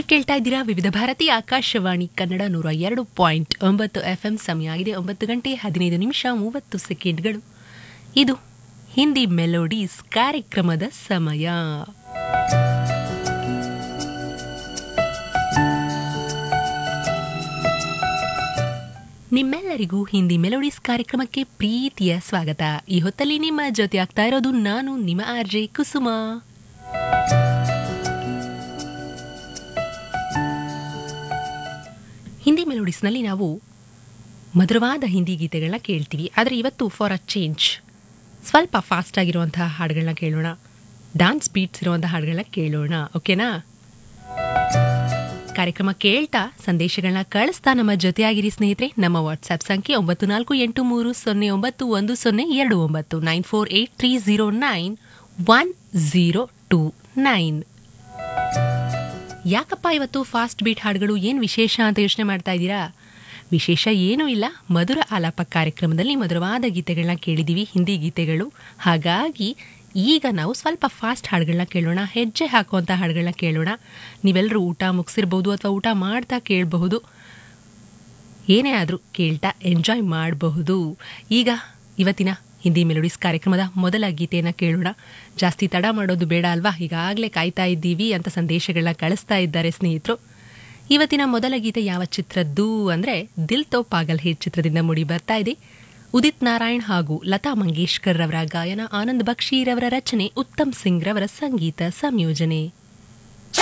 ಕೇಳ್ತಾ ಇದ್ದೀರಾ ವಿವಿಧ ಭಾರತಿ ಆಕಾಶವಾಣಿ ಕನ್ನಡ ನೂರ ಎರಡು ಪಾಯಿಂಟ್ ಒಂಬತ್ತು ಎಫ್ ಎಂ ಸಮಯ ಆಗಿದೆ ಒಂಬತ್ತು ಗಂಟೆ ಹದಿನೈದು ನಿಮಿಷ ಮೂವತ್ತು ಸೆಕೆಂಡ್ಗಳು ಇದು ಹಿಂದಿ ಮೆಲೋಡೀಸ್ ಕಾರ್ಯಕ್ರಮದ ಸಮಯ ನಿಮ್ಮೆಲ್ಲರಿಗೂ ಹಿಂದಿ ಮೆಲೋಡೀಸ್ ಕಾರ್ಯಕ್ರಮಕ್ಕೆ ಪ್ರೀತಿಯ ಸ್ವಾಗತ ಈ ಹೊತ್ತಲ್ಲಿ ನಿಮ್ಮ ಜೊತೆ ಆಗ್ತಾ ಇರೋದು ನಾನು ನಿಮ್ಮ ಆರ್ಜೆ ಕುಸುಮ ಹಿಂದಿ ಮೆಲೋಡಿಸ್ನಲ್ಲಿ ನಾವು ಮಧುರವಾದ ಹಿಂದಿ ಗೀತೆಗಳನ್ನ ಕೇಳ್ತೀವಿ ಆದರೆ ಇವತ್ತು ಫಾರ್ ಅ ಚೇಂಜ್ ಸ್ವಲ್ಪ ಫಾಸ್ಟ್ ಆಗಿರುವಂತಹ ಹಾಡುಗಳನ್ನ ಕೇಳೋಣ ಡಾನ್ಸ್ ಬೀಟ್ಸ್ ಇರುವಂತಹ ಹಾಡುಗಳನ್ನ ಕೇಳೋಣ ಓಕೆನಾ ಕಾರ್ಯಕ್ರಮ ಕೇಳ್ತಾ ಸಂದೇಶಗಳನ್ನ ಕಳಿಸ್ತಾ ನಮ್ಮ ಜೊತೆಯಾಗಿರಿ ಸ್ನೇಹಿತರೆ ನಮ್ಮ ವಾಟ್ಸ್ಆಪ್ ಸಂಖ್ಯೆ ಒಂಬತ್ತು ನಾಲ್ಕು ಎಂಟು ಮೂರು ಸೊನ್ನೆ ಒಂಬತ್ತು ಒಂದು ಸೊನ್ನೆ ಎರಡು ಒಂಬತ್ತು nine four eight three zero nine one zero two nine ಯಾಕಪ್ಪ ಇವತ್ತು ಫಾಸ್ಟ್ ಬೀಟ್ ಹಾಡುಗಳು ಏನು ವಿಶೇಷ ಅಂತ ಯೋಚನೆ ಮಾಡ್ತಾ ಇದ್ದೀರಾ ವಿಶೇಷ ಏನೂ ಇಲ್ಲ ಮಧುರ ಆಲಾಪ ಕಾರ್ಯಕ್ರಮದಲ್ಲಿ ಮಧುರವಾದ ಗೀತೆಗಳನ್ನ ಕೇಳಿದ್ದೀವಿ ಹಿಂದಿ ಗೀತೆಗಳು ಹಾಗಾಗಿ ಈಗ ನಾವು ಸ್ವಲ್ಪ ಫಾಸ್ಟ್ ಹಾಡುಗಳನ್ನ ಕೇಳೋಣ ಹೆಜ್ಜೆ ಹಾಕುವಂಥ ಹಾಡುಗಳನ್ನ ಕೇಳೋಣ ನೀವೆಲ್ಲರೂ ಊಟ ಮುಗಿಸಿರ್ಬೋದು ಅಥವಾ ಊಟ ಮಾಡ್ತಾ ಕೇಳಬಹುದು ಏನೇ ಆದರೂ ಕೇಳ್ತಾ ಎಂಜಾಯ್ ಮಾಡಬಹುದು ಈಗ ಇವತ್ತಿನ ಹಿಂದಿ ಮೆಲೋಡಿಸ್ ಕಾರ್ಯಕ್ರಮದ ಮೊದಲ ಗೀತೆಯನ್ನು ಕೇಳೋಣ ಜಾಸ್ತಿ ತಡ ಮಾಡೋದು ಬೇಡ ಅಲ್ವಾ ಈಗಾಗಲೇ ಕಾಯ್ತಾ ಇದ್ದೀವಿ ಅಂತ ಸಂದೇಶಗಳನ್ನ ಕಳಿಸ್ತಾ ಇದ್ದಾರೆ ಸ್ನೇಹಿತರು ಇವತ್ತಿನ ಮೊದಲ ಗೀತೆ ಯಾವ ಚಿತ್ರದ್ದು ಅಂದರೆ ದಿಲ್ ತೋ ಪಾಗಲ್ ಹೇ ಚಿತ್ರದಿಂದ ಮೂಡಿ ಬರ್ತಾ ಇದೆ ಉದಿತ್ ನಾರಾಯಣ್ ಹಾಗೂ ಲತಾ ಮಂಗೇಶ್ಕರ್ ರವರ ಗಾಯನ ಆನಂದ್ ಬಕ್ಷೀರವರ ರಚನೆ ಉತ್ತಮ್ ಸಿಂಗ್ ರವರ ಸಂಗೀತ ಸಂಯೋಜನೆ